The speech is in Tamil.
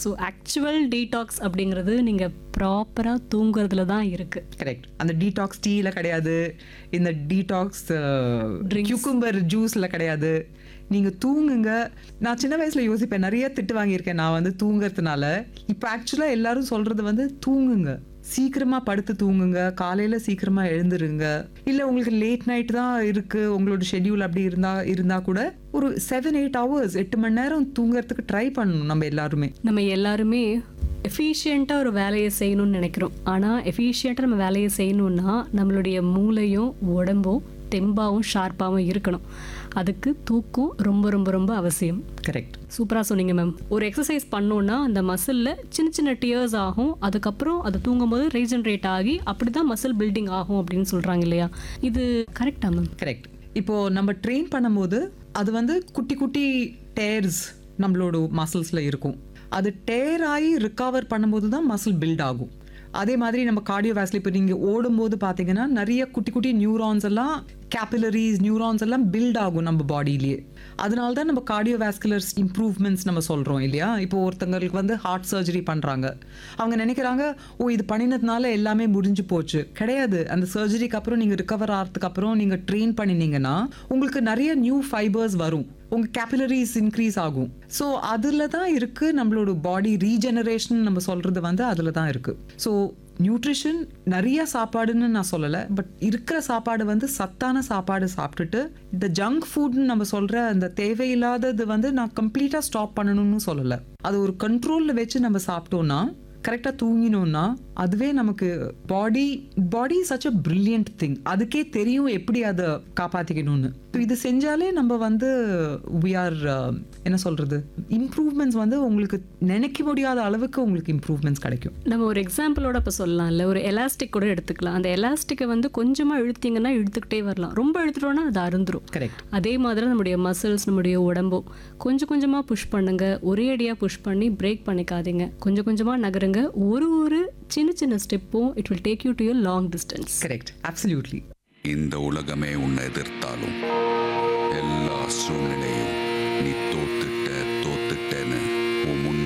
ஸோ ஆக்சுவல் டீடாக்ஸ் அப்படிங்கிறது நீங்கள் ப்ராப்பராக தூங்குறதுல தான் இருக்குது கரெக்ட் அந்த டீடாக்ஸ் டீல கிடையாது இந்த டீடாக்ஸ் கியூக்கும்பர் ஜூஸ்ல கிடையாது நீங்க தூங்குங்க நான் சின்ன வயசுல யோசிப்பேன் நிறைய திட்டு வாங்கியிருக்கேன் நான் வந்து தூங்குறதுனால இப்போ ஆக்சுவலா எல்லாரும் சொல்றது வந்து தூங்குங்க சீக்கிரமா படுத்து தூங்குங்க காலையில சீக்கிரமா எழுந்துருங்க இல்ல உங்களுக்கு லேட் நைட் தான் இருக்கு உங்களோட ஷெட்யூல் அப்படி இருந்தா இருந்தா கூட ஒரு செவன் எயிட் ஹவர்ஸ் எட்டு மணி நேரம் தூங்குறதுக்கு ட்ரை பண்ணணும் நம்ம எல்லாருமே நம்ம எல்லாருமே எஃபிஷியண்ட்டாக ஒரு வேலையை செய்யணும்னு நினைக்கிறோம் ஆனால் எஃபிஷியண்ட்டாக நம்ம வேலையை செய்யணும்னா நம்மளுடைய மூளையும் உடம்பும் தெம்பாவும் ஷார்ப்பாகவும் இருக்கணும் அதுக்கு தூக்கம் ரொம்ப ரொம்ப ரொம்ப அவசியம் கரெக்ட் சூப்பராக சொன்னீங்க மேம் ஒரு எக்ஸசைஸ் பண்ணோன்னா அந்த மசிலில் சின்ன சின்ன டியர்ஸ் ஆகும் அதுக்கப்புறம் அது தூங்கும்போது ரீஜென்ரேட் ஆகி அப்படி தான் மசில் பில்டிங் ஆகும் அப்படின்னு சொல்கிறாங்க இல்லையா இது கரெக்டா மேம் கரெக்ட் இப்போ நம்ம ட்ரெயின் பண்ணும்போது அது வந்து குட்டி குட்டி டேர்ஸ் நம்மளோட மசில்ஸ்ல இருக்கும் அது டேர் ஆகி ரிகவர் பண்ணும்போது தான் மசில் பில்ட் ஆகும் அதே மாதிரி நம்ம கார்டியோவாஸ்ல இப்போ நீங்கள் ஓடும்போது பார்த்தீங்கன்னா நிறைய குட்டி குட்டி நியூரான்ஸ் எல்லாம் கேபிலரிஸ் நியூரான்ஸ் எல்லாம் பில்ட் ஆகும் நம்ம பாடியிலேயே அதனால தான் நம்ம கார்டியோவாஸ்குலர் இம்ப்ரூவ்மெண்ட்ஸ் நம்ம சொல்கிறோம் இல்லையா இப்போ ஒருத்தங்களுக்கு வந்து ஹார்ட் சர்ஜரி பண்ணுறாங்க அவங்க நினைக்கிறாங்க ஓ இது பண்ணினதுனால எல்லாமே முடிஞ்சு போச்சு கிடையாது அந்த சர்ஜரிக்கு அப்புறம் நீங்கள் ரிகவர் ஆகிறதுக்கு அப்புறம் நீங்கள் ட்ரெயின் பண்ணினீங்கன்னா உங்களுக்கு நிறைய நியூ ஃபைபர்ஸ் வரும் உங்க கேபிலரிஸ் இன்க்ரீஸ் ஆகும் ஸோ அதில் தான் இருக்கு நம்மளோட பாடி ரீஜெனரேஷன் நம்ம சொல்றது வந்து அதில் தான் இருக்கு ஸோ நியூட்ரிஷன் நிறைய சாப்பாடுன்னு நான் சொல்லலை பட் இருக்கிற சாப்பாடு வந்து சத்தான சாப்பாடு சாப்பிட்டுட்டு இந்த ஜங்க் ஃபுட்னு நம்ம சொல்ற அந்த தேவையில்லாதது வந்து நான் கம்ப்ளீட்டாக ஸ்டாப் பண்ணணும்னு சொல்லலை அது ஒரு கண்ட்ரோலில் வச்சு நம்ம சாப்பிட்டோம்னா கரெக்டாக தூங்கினோம்னா அதுவே நமக்கு body body such a brilliant thing அதுக்கே தெரியும் எப்படி அதை காப்பாற்றிக்கணும்னு So இது செஞ்சாலே நம்ம வந்து வி ஆர் என்ன சொல்றது இம்ப்ரூவ்மெண்ட்ஸ் வந்து உங்களுக்கு நினைக்க முடியாத அளவுக்கு உங்களுக்கு இம்ப்ரூவ்மெண்ட்ஸ் கிடைக்கும் நம்ம ஒரு எக்ஸாம்பிளோட இப்போ சொல்லலாம்ல ஒரு எலாஸ்டிக் கூட எடுத்துக்கலாம் அந்த எலாஸ்டிக்கை வந்து கொஞ்சமாக இழுத்தீங்கன்னா இழுத்துக்கிட்டே வரலாம் ரொம்ப இழுத்துட்டோம்னா அது அருந்துரும் கரெக்ட் அதே மாதிரி நம்முடைய மசில்ஸ் நம்முடைய உடம்பும் கொஞ்சம் கொஞ்சமாக புஷ் பண்ணுங்க ஒரே அடியாக புஷ் பண்ணி பிரேக் பண்ணிக்காதீங்க கொஞ்சம் கொஞ்சமாக நகருங்க ஒரு ஒரு சின்ன சின்ன ஸ்டெப்பும் it will take you to your long distance correct absolutely இந்த உலகமே உன்னை எதிர்த்தாலும் எல்லா சூழ்நிலையும் நீ தோத்துட்ட தோத்துட்டேன்னு உன் முன்னாடி